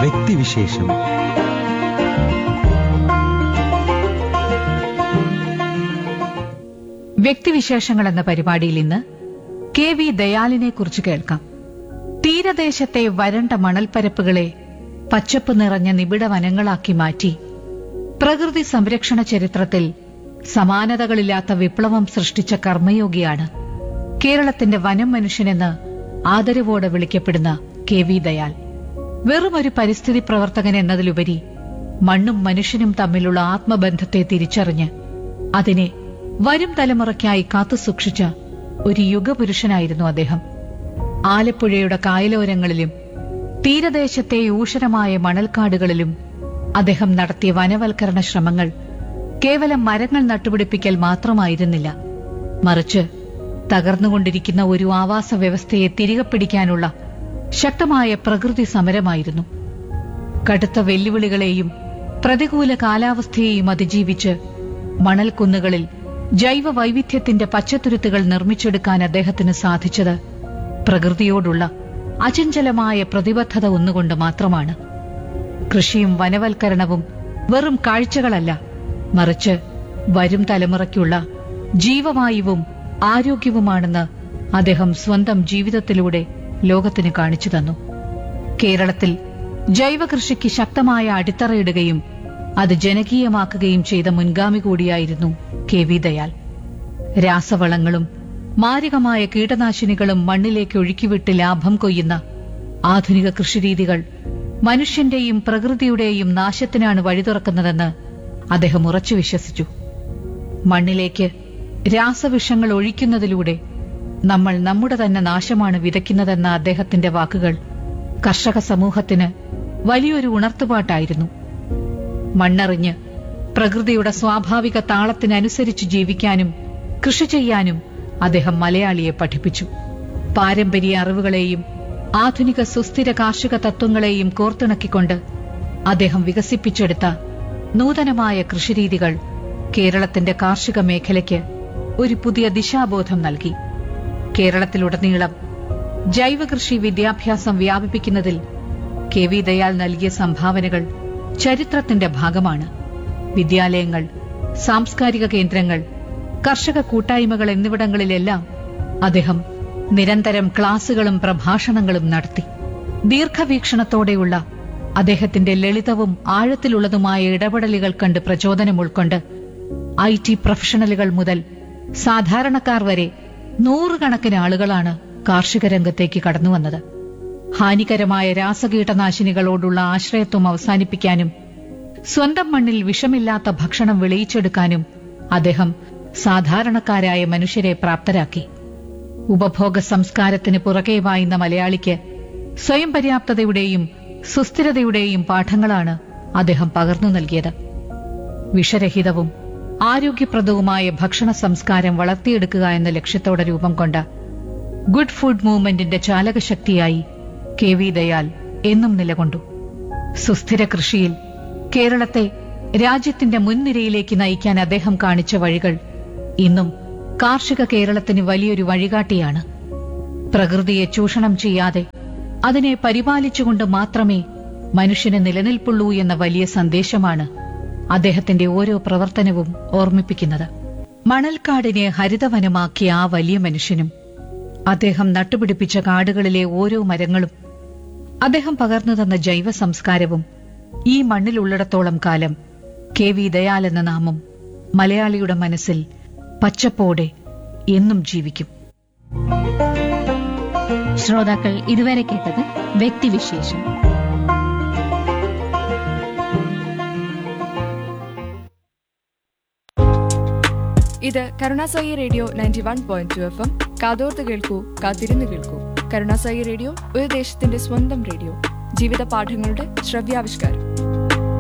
വ്യക്തിവിശേഷം വ്യക്തിവിശേഷങ്ങൾ എന്ന പരിപാടിയിൽ ഇന്ന് കെ വി ദയാലിനെ കുറിച്ച് കേൾക്കാം തീരദേശത്തെ വരണ്ട മണൽപ്പരപ്പുകളെ പച്ചപ്പ് നിറഞ്ഞ നിബിഡ വനങ്ങളാക്കി മാറ്റി പ്രകൃതി സംരക്ഷണ ചരിത്രത്തിൽ സമാനതകളില്ലാത്ത വിപ്ലവം സൃഷ്ടിച്ച കർമ്മയോഗിയാണ് കേരളത്തിന്റെ വനം മനുഷ്യനെന്ന് ആദരവോടെ വിളിക്കപ്പെടുന്ന കെ വി ദയാൽ വെറും ഒരു പരിസ്ഥിതി പ്രവർത്തകൻ എന്നതിലുപരി മണ്ണും മനുഷ്യനും തമ്മിലുള്ള ആത്മബന്ധത്തെ തിരിച്ചറിഞ്ഞ് അതിനെ വരും തലമുറയ്ക്കായി കാത്തുസൂക്ഷിച്ച ഒരു യുഗപുരുഷനായിരുന്നു അദ്ദേഹം ആലപ്പുഴയുടെ കായലോരങ്ങളിലും തീരദേശത്തെ ഊഷരമായ മണൽക്കാടുകളിലും അദ്ദേഹം നടത്തിയ വനവൽക്കരണ ശ്രമങ്ങൾ കേവലം മരങ്ങൾ നട്ടുപിടിപ്പിക്കൽ മാത്രമായിരുന്നില്ല മറിച്ച് തകർന്നുകൊണ്ടിരിക്കുന്ന ഒരു ആവാസ വ്യവസ്ഥയെ തിരികെ പിടിക്കാനുള്ള ശക്തമായ പ്രകൃതി സമരമായിരുന്നു കടുത്ത വെല്ലുവിളികളെയും പ്രതികൂല കാലാവസ്ഥയെയും അതിജീവിച്ച് മണൽക്കുന്നുകളിൽ ജൈവ വൈവിധ്യത്തിന്റെ പച്ചത്തുരുത്തുകൾ നിർമ്മിച്ചെടുക്കാൻ അദ്ദേഹത്തിന് സാധിച്ചത് പ്രകൃതിയോടുള്ള അചഞ്ചലമായ പ്രതിബദ്ധത ഒന്നുകൊണ്ട് മാത്രമാണ് കൃഷിയും വനവൽക്കരണവും വെറും കാഴ്ചകളല്ല മറിച്ച് വരും തലമുറയ്ക്കുള്ള ജീവവായുവും ആരോഗ്യവുമാണെന്ന് അദ്ദേഹം സ്വന്തം ജീവിതത്തിലൂടെ ലോകത്തിന് കാണിച്ചു തന്നു കേരളത്തിൽ ജൈവ കൃഷിക്ക് ശക്തമായ അടിത്തറയിടുകയും അത് ജനകീയമാക്കുകയും ചെയ്ത മുൻഗാമി കൂടിയായിരുന്നു കെ വി ദയാൽ രാസവളങ്ങളും മാരകമായ കീടനാശിനികളും മണ്ണിലേക്ക് ഒഴുക്കിവിട്ട് ലാഭം കൊയ്യുന്ന ആധുനിക കൃഷിരീതികൾ മനുഷ്യന്റെയും പ്രകൃതിയുടെയും നാശത്തിനാണ് വഴി തുറക്കുന്നതെന്ന് അദ്ദേഹം ഉറച്ചു വിശ്വസിച്ചു മണ്ണിലേക്ക് രാസവിഷങ്ങൾ ഒഴിക്കുന്നതിലൂടെ നമ്മൾ നമ്മുടെ തന്നെ നാശമാണ് വിതയ്ക്കുന്നതെന്ന അദ്ദേഹത്തിന്റെ വാക്കുകൾ കർഷക സമൂഹത്തിന് വലിയൊരു ഉണർത്തുപാട്ടായിരുന്നു മണ്ണറിഞ്ഞ് പ്രകൃതിയുടെ സ്വാഭാവിക താളത്തിനനുസരിച്ച് ജീവിക്കാനും കൃഷി ചെയ്യാനും അദ്ദേഹം മലയാളിയെ പഠിപ്പിച്ചു പാരമ്പര്യ അറിവുകളെയും ആധുനിക സുസ്ഥിര കാർഷിക തത്വങ്ങളെയും കോർത്തിണക്കിക്കൊണ്ട് അദ്ദേഹം വികസിപ്പിച്ചെടുത്ത നൂതനമായ കൃഷിരീതികൾ കേരളത്തിന്റെ കാർഷിക മേഖലയ്ക്ക് ഒരു പുതിയ ദിശാബോധം നൽകി കേരളത്തിലുടനീളം ജൈവകൃഷി വിദ്യാഭ്യാസം വ്യാപിപ്പിക്കുന്നതിൽ കെ വി ദയാൽ നൽകിയ സംഭാവനകൾ ചരിത്രത്തിന്റെ ഭാഗമാണ് വിദ്യാലയങ്ങൾ സാംസ്കാരിക കേന്ദ്രങ്ങൾ കർഷക കൂട്ടായ്മകൾ എന്നിവിടങ്ങളിലെല്ലാം അദ്ദേഹം നിരന്തരം ക്ലാസുകളും പ്രഭാഷണങ്ങളും നടത്തി ദീർഘവീക്ഷണത്തോടെയുള്ള അദ്ദേഹത്തിന്റെ ലളിതവും ആഴത്തിലുള്ളതുമായ ഇടപെടലുകൾ കണ്ട് പ്രചോദനം ഉൾക്കൊണ്ട് ഐ ടി പ്രൊഫഷണലുകൾ മുതൽ സാധാരണക്കാർ വരെ നൂറുകണക്കിന് ആളുകളാണ് കാർഷിക രംഗത്തേക്ക് കടന്നുവന്നത് ഹാനികരമായ രാസകീടനാശിനികളോടുള്ള ആശ്രയത്വം അവസാനിപ്പിക്കാനും സ്വന്തം മണ്ണിൽ വിഷമില്ലാത്ത ഭക്ഷണം വിളയിച്ചെടുക്കാനും അദ്ദേഹം സാധാരണക്കാരായ മനുഷ്യരെ പ്രാപ്തരാക്കി ഉപഭോഗ സംസ്കാരത്തിന് പുറകെ വായുന്ന മലയാളിക്ക് സ്വയം പര്യാപ്തതയുടെയും സുസ്ഥിരതയുടെയും പാഠങ്ങളാണ് അദ്ദേഹം പകർന്നു നൽകിയത് വിഷരഹിതവും ആരോഗ്യപ്രദവുമായ ഭക്ഷണ സംസ്കാരം വളർത്തിയെടുക്കുക എന്ന ലക്ഷ്യത്തോടെ രൂപം കൊണ്ട ഗുഡ് ഫുഡ് മൂവ്മെന്റിന്റെ ചാലകശക്തിയായി കെ വി ദയാൽ എന്നും നിലകൊണ്ടു സുസ്ഥിര കൃഷിയിൽ കേരളത്തെ രാജ്യത്തിന്റെ മുൻനിരയിലേക്ക് നയിക്കാൻ അദ്ദേഹം കാണിച്ച വഴികൾ ഇന്നും കാർഷിക കേരളത്തിന് വലിയൊരു വഴികാട്ടിയാണ് പ്രകൃതിയെ ചൂഷണം ചെയ്യാതെ അതിനെ പരിപാലിച്ചുകൊണ്ട് മാത്രമേ മനുഷ്യന് നിലനിൽപ്പുള്ളൂ എന്ന വലിയ സന്ദേശമാണ് അദ്ദേഹത്തിന്റെ ഓരോ പ്രവർത്തനവും ഓർമ്മിപ്പിക്കുന്നത് മണൽക്കാടിനെ ഹരിതവനമാക്കിയ ആ വലിയ മനുഷ്യനും അദ്ദേഹം നട്ടുപിടിപ്പിച്ച കാടുകളിലെ ഓരോ മരങ്ങളും അദ്ദേഹം പകർന്നു തന്ന ജൈവ സംസ്കാരവും ഈ മണ്ണിലുള്ളിടത്തോളം കാലം കെ വി ദയാൽ എന്ന നാമം മലയാളിയുടെ മനസ്സിൽ പച്ചപ്പോടെ എന്നും ജീവിക്കും ശ്രോതാക്കൾ ഇതുവരെ കേട്ടത് വ്യക്തിവിശേഷം ഇത് Karunasai radio ninety one point two F M കാതോർത്ത് കേൾക്കൂ കാത്തിരുന്ന് കേൾക്കൂ കരുണാസായി റേഡിയോ ഒരു ദേശത്തിന്റെ സ്വന്തം റേഡിയോ ജീവിത പാഠങ്ങളുടെ ശ്രവ്യാവിഷ്കാരം